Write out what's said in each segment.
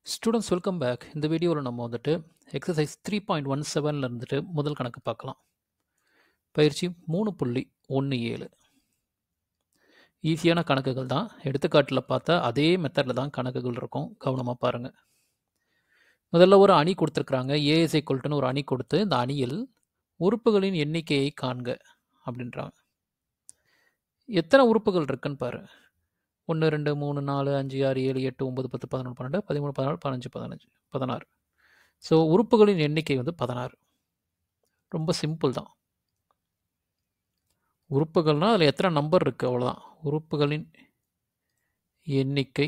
students welcome back இந்த வீடியோவில் நம்ம வந்துட்டு எக்ஸசைஸ் த்ரீ பாயிண்ட் ஒன் செவனில் இருந்துட்டு முதல் கணக்கு பார்க்கலாம் பயிற்சி மூணு புள்ளி ஒன்று ஏழு ஈஸியான கணக்குகள் தான் எடுத்துக்காட்டில் பார்த்தா அதே மெத்தடில் தான் கணக்குகள் இருக்கும் கவனமாக பாருங்கள் முதல்ல ஒரு அணி கொடுத்துருக்குறாங்க ஏஎஸ் ஈக்குவல்ட்டுன்னு ஒரு அணி கொடுத்து இந்த அணியில் உறுப்புகளின் எண்ணிக்கையை காண்க அப்படின்றாங்க எத்தனை உறுப்புகள் இருக்குன்னு பாரு ஒன்று ரெண்டு மூணு நாலு அஞ்சு ஆறு ஏழு எட்டு ஒம்பது பத்து பதினொன்று பன்னெண்டு பதிமூணு பதினாலு பதினஞ்சு பதினஞ்சு பதினாறு ஸோ உறுப்புகளின் எண்ணிக்கை வந்து பதினாறு ரொம்ப சிம்பிள் தான் உறுப்புகள்னால் அதில் எத்தனை நம்பர் இருக்குது அவ்வளோதான் உறுப்புகளின் எண்ணிக்கை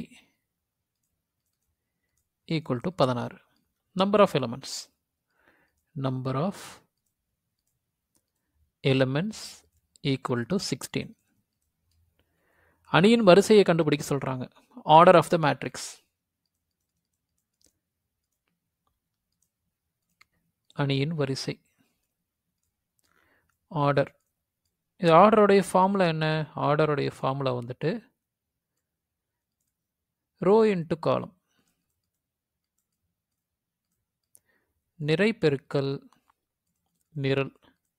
ஈக்குவல் டு பதினாறு number of elements number of elements equal to sixteen அணியின் வரிசையை கண்டுபிடிக்க சொல்கிறாங்க ஆர்டர் ஆஃப் த மேட்ரிக்ஸ் அணியின் வரிசை ஆர்டர் இது ஆர்டருடைய ஃபார்முலா என்ன ஆர்டருடைய ஃபார்முலா வந்துட்டு ரோ இன்ட்டு காலம் நிறை பெருக்கல் நிரல்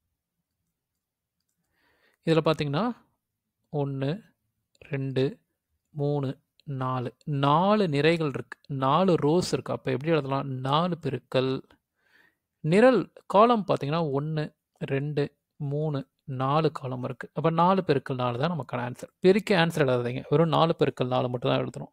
இதில் பார்த்தீங்கன்னா ஒன்று ரெண்டு மூணு நாலு நாலு நிறைகள் இருக்கு நாலு ரோஸ் இருக்கு அப்போ எப்படி எழுதலாம் நாலு பெருக்கல் நிரல் காலம் பார்த்தீங்கன்னா ஒன்று ரெண்டு மூணு நாலு காலம் இருக்குது அப்போ நாலு பெருக்கல் நாலு தான் நமக்கான ஆன்சர் பெருக்கி ஆன்சர் எழுதாதீங்க வெறும் நாலு பெருக்கல் நாலு மட்டும் தான் எழுதணும்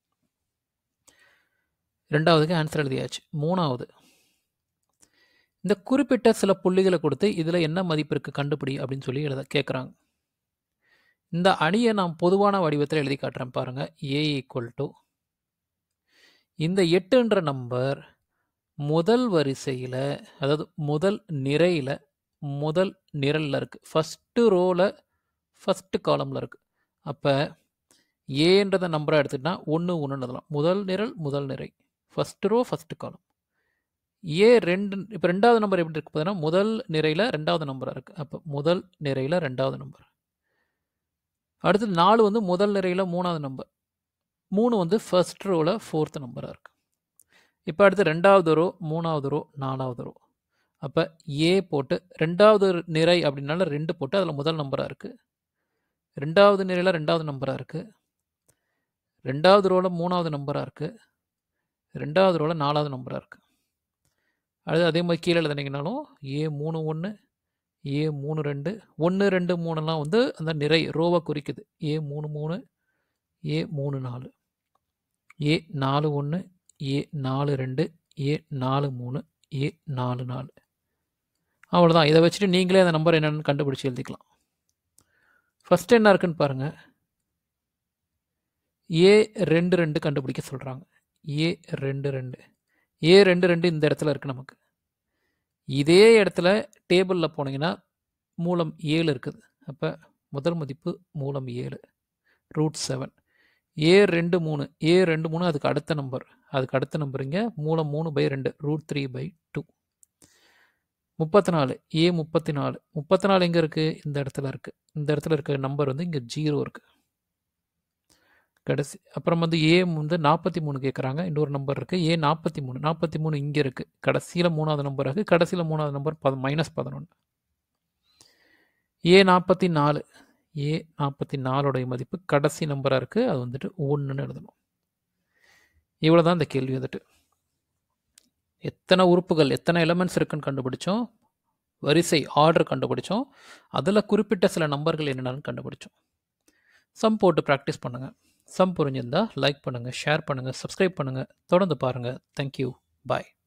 ரெண்டாவதுக்கு ஆன்சர் எழுதியாச்சு மூணாவது இந்த குறிப்பிட்ட சில புள்ளிகளை கொடுத்து இதில் என்ன மதிப்பு இருக்குது கண்டுபிடி அப்படின்னு சொல்லி எழுத கேட்குறாங்க இந்த அணியை நான் பொதுவான வடிவத்தில் எழுதி காட்டுறேன் பாருங்கள் ஏ ஈக்குவல் டு இந்த எட்டுன்ற நம்பர் முதல் வரிசையில் அதாவது முதல் நிறையில் முதல் நிரலில் இருக்குது ஃபஸ்ட்டு ரோவில் ஃபஸ்ட்டு காலமில் இருக்குது அப்போ ஏன்றத நம்பராக எடுத்துக்கிட்டா ஒன்று ஒன்றுன்னு எழுதலாம் முதல் நிரல் முதல் நிறை ஃபஸ்ட்டு ரோ ஃபஸ்ட்டு காலம் ஏ ரெண்டு இப்போ ரெண்டாவது நம்பர் எப்படி இருக்கு பார்த்தீங்கன்னா முதல் நிறையில் ரெண்டாவது நம்பராக இருக்குது அப்போ முதல் நிறையில் ரெண்டாவது நம்பர் அடுத்து நாலு வந்து முதல் நிறையில் மூணாவது நம்பர் மூணு வந்து ஃபர்ஸ்ட் ரோவில் ஃபோர்த் நம்பராக இருக்குது இப்போ அடுத்து ரெண்டாவது ரோ மூணாவது ரோ நாலாவது ரோ அப்போ ஏ போட்டு ரெண்டாவது நிறை அப்படின்னால ரெண்டு போட்டு அதில் முதல் நம்பராக இருக்குது ரெண்டாவது நிறையில் ரெண்டாவது நம்பராக இருக்குது ரெண்டாவது ரோவில் மூணாவது நம்பராக இருக்குது ரெண்டாவது ரோவில் நாலாவது நம்பராக இருக்குது அடுத்து அதே மாதிரி கீழே எழுதுனீங்கனாலும் ஏ மூணு ஒன்று ஏ மூணு ரெண்டு ஒன்று ரெண்டு மூணுலாம் வந்து அந்த நிறை ரோவை குறிக்குது ஏ மூணு மூணு ஏ மூணு நாலு ஏ நாலு ஒன்று ஏ நாலு ரெண்டு ஏ நாலு மூணு ஏ நாலு நாலு அவ்வளோதான் இதை வச்சுட்டு நீங்களே அந்த நம்பர் என்னென்னு கண்டுபிடிச்சி எழுதிக்கலாம் ஃபஸ்ட்டு என்ன இருக்குன்னு பாருங்கள் ஏ ரெண்டு ரெண்டு கண்டுபிடிக்க சொல்கிறாங்க ஏ ரெண்டு ரெண்டு ஏ ரெண்டு ரெண்டு இந்த இடத்துல இருக்குது நமக்கு இதே இடத்துல டேபிளில் போனீங்கன்னா மூலம் ஏழு இருக்குது அப்போ முதல் மதிப்பு மூலம் ஏழு ரூட் செவன் ஏ ரெண்டு மூணு ஏ ரெண்டு மூணு அதுக்கு அடுத்த நம்பர் அதுக்கு அடுத்த நம்பர் இங்கே மூலம் மூணு பை ரெண்டு ரூட் த்ரீ பை டூ முப்பத்தி நாலு ஏ முப்பத்தி நாலு முப்பத்தி நாலு எங்கே இருக்குது இந்த இடத்துல இருக்குது இந்த இடத்துல இருக்க நம்பர் வந்து இங்கே ஜீரோ இருக்குது கடைசி அப்புறம் வந்து ஏ வந்து நாற்பத்தி மூணு கேட்குறாங்க இன்னொரு நம்பர் இருக்குது ஏ நாற்பத்தி மூணு நாற்பத்தி மூணு இங்கே இருக்குது கடைசியில் மூணாவது நம்பர் இருக்குது கடைசியில் மூணாவது நம்பர் பத மைனஸ் பதினொன்று ஏ நாற்பத்தி நாலு ஏ நாற்பத்தி நாலுடைய மதிப்பு கடைசி நம்பராக இருக்குது அது வந்துட்டு ஒன்றுன்னு எழுதணும் இவ்வளோ தான் இந்த கேள்வி வந்துட்டு எத்தனை உறுப்புகள் எத்தனை எலமெண்ட்ஸ் இருக்குன்னு கண்டுபிடிச்சோம் வரிசை ஆர்டர் கண்டுபிடிச்சோம் அதில் குறிப்பிட்ட சில நம்பர்கள் என்னென்னு கண்டுபிடிச்சோம் சம் போட்டு ப்ராக்டிஸ் பண்ணுங்கள் சம் புரிஞ்சிருந்தால் லைக் பண்ணுங்கள் ஷேர் பண்ணுங்கள் சப்ஸ்கிரைப் பண்ணுங்கள் தொடர்ந்து பாருங்கள் தேங்க்யூ பாய்